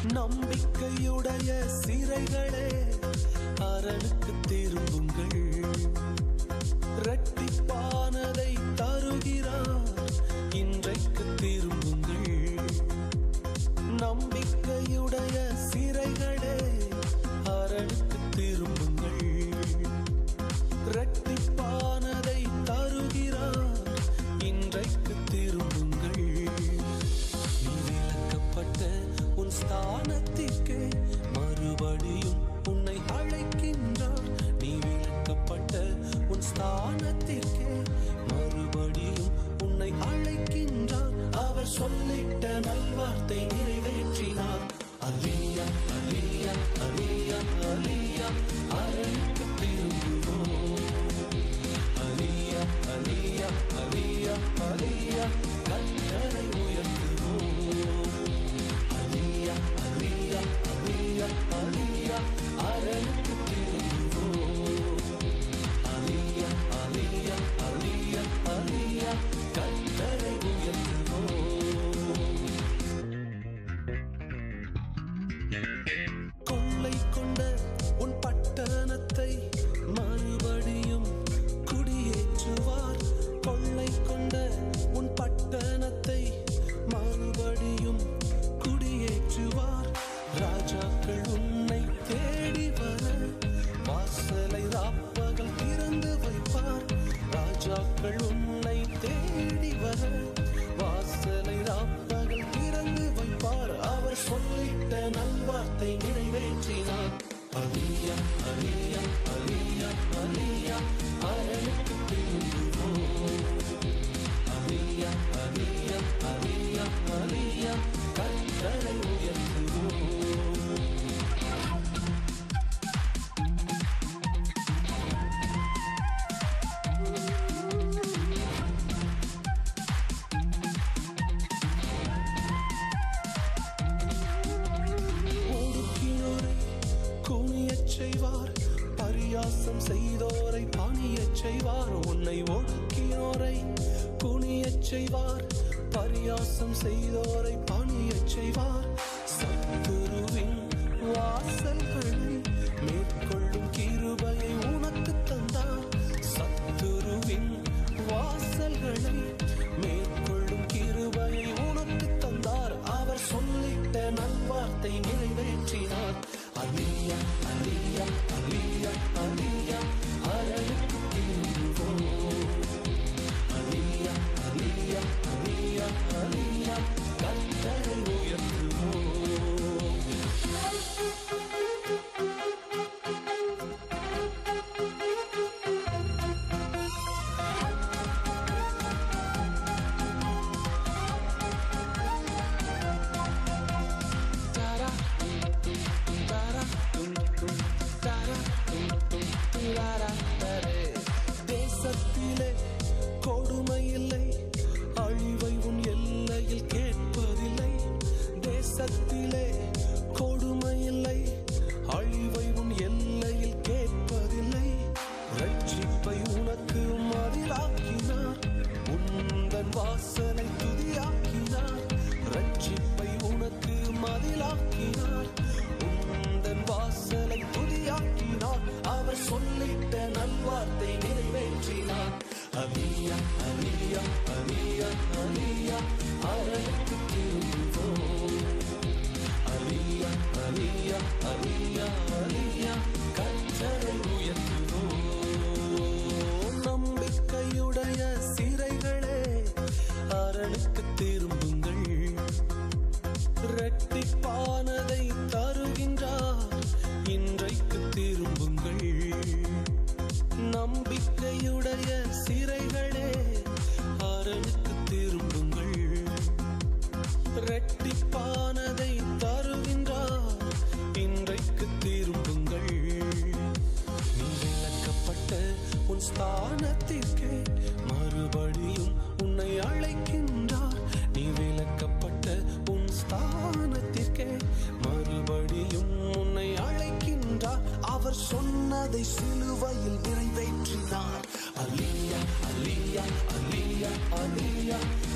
நம்பிக்கையுடைய சிறைகளே அரணுக்கு திரும்புங்கள் இரட்டிப்பானதை தருகிறார் இன்றைக்கு திரும்புங்கள் நம்பிக்கையுடைய சிறைகளே அரணுக்கு திரும்புங்கள் இரட்டிப்பானதை தருகிறார் இன்றைக்கு திரும்புங்கள் நீ விலக்கப்பட்ட உன் ஸ்தானத்திற்கு மறுபடியும் உன்னை அழைக்கின்றார் நீ விலக்கப்பட்ட உன் ஸ்தானத்திற்கு மறுபடியும் உன்னை அழைக்கின்றார் அவர் சொல்லிட்ட நல்வார்த்தை நிறைவேற்றினார் அலியா அலியா அலியா அலியா அரணுக்கு திரும்புவோம் அலியா அலியா அலியா அலியா கண்களை உயர்த்துவோம் அலியா அலியா அலியா அலியா அரணுக்கு திரும்புவோம் அலியா அலியா அலியா அலியா கண்களை உயர்த்துவோம் கொள்ளை கொண்ட உன் பட்டணத்தை மறுபடியும் குடியேற்றுவார் கொள்ளை கொண்ட உன் பட்டணத்தை மறுபடியும் குடியேற்றுவார் ராஜாக்கள் உன்னை தேடி வர வாசலை ராப்பகல் திறந்து வைப்பார் ராஜாக்கள் உன்னை தேடி வர வாசலை ராப்பகல் திறந்து வைப்பார் அவர் சொல்லிட்ட நல்வார்த்தை நிறைவேற்றினார் அலியா அலியா அலியா அலியா அரணுக்கு திரும்புவோம் அலியா அலியா அலியா அலியா கண்களை உயர்த்துவோம் ஒடுக்கினோரை குனியச் செய்வார் பரியாசம் செய்தோரை பணியச் செய்வார் உன்னை ஒடுக்கினோரை குனியச் செய்வார் பரியாசம் செய்தோரை பணியச் செய்வார் சத்துருவின் வாசல்களை மேற்கொள்ளும் கிருபையை உனக்கு தந்தார் சத்துருவின் வாசல்களை மேற்கொள்ளும் கிருபையை உனக்கு தந்தார் அவர் சொல்லிட்ட நல்வார்த்தை நிறைவேற்றினார் அலியா அலியா அலியா அலியா அரணுக்கு திரும்புவோம் அலியா அலியா அலியா அலியா கத்தரை உயர்த்துவோம் Tara, tara, tum, tum, tara, tum, tum, lara, தரே. தேசத்திலே கொடுமை இல்லை அழிவை உன் எல்லையில் கேட்பதில்லை தேசத்திலே கொடுமை இல்லை அழிவை உன் எல்லையில் கேட்பதில்லை ரட்சிப்பை உனக்கு மதிலாக்கினார் உந்தன் வாசலை துதியாக்கினார் ரட்சிப்பை உனக்கு மதிலாக்கினார் உந்தன் வாசலை துதியாக்கினார் அவர் சொல்லிட்ட நல்வார்த்தை நிறைவேற்றினார் அலியா அலியா அலியா அலியா அரணுக்கு திரும்புவோம் அலியா அலியா அலியா அலியா கற்றரை உயர்த்துவோம் நம்பிக்கையுடைய சிறைகளே அரணுக்கு திரும்புங்கள் இரட்டிப்பானதை தருகின்றார் இன்றைக்கு திரும்புங்கள் நம்பிக்கையுடைய சிறைகளே அரணுக்கு திரும்புங்கள் இரட்டிப்பானதை தருகின்றார் இன்றைக்கு திரும்புங்கள் நீ விளக்கப்பட்ட உன் ஸ்தானத்திற்கு மறுபடியும் உன்னை அழைக்கின்றார் நீ விளக்கப்பட்ட உன் ஸ்தானத்திற்கே மறுபடியும் உன்னை அழைக்கின்றார் அவர் சொன்னதை சிலுவையில் நிறைவேற்றினார் அலியா அலியா அலியா அலியா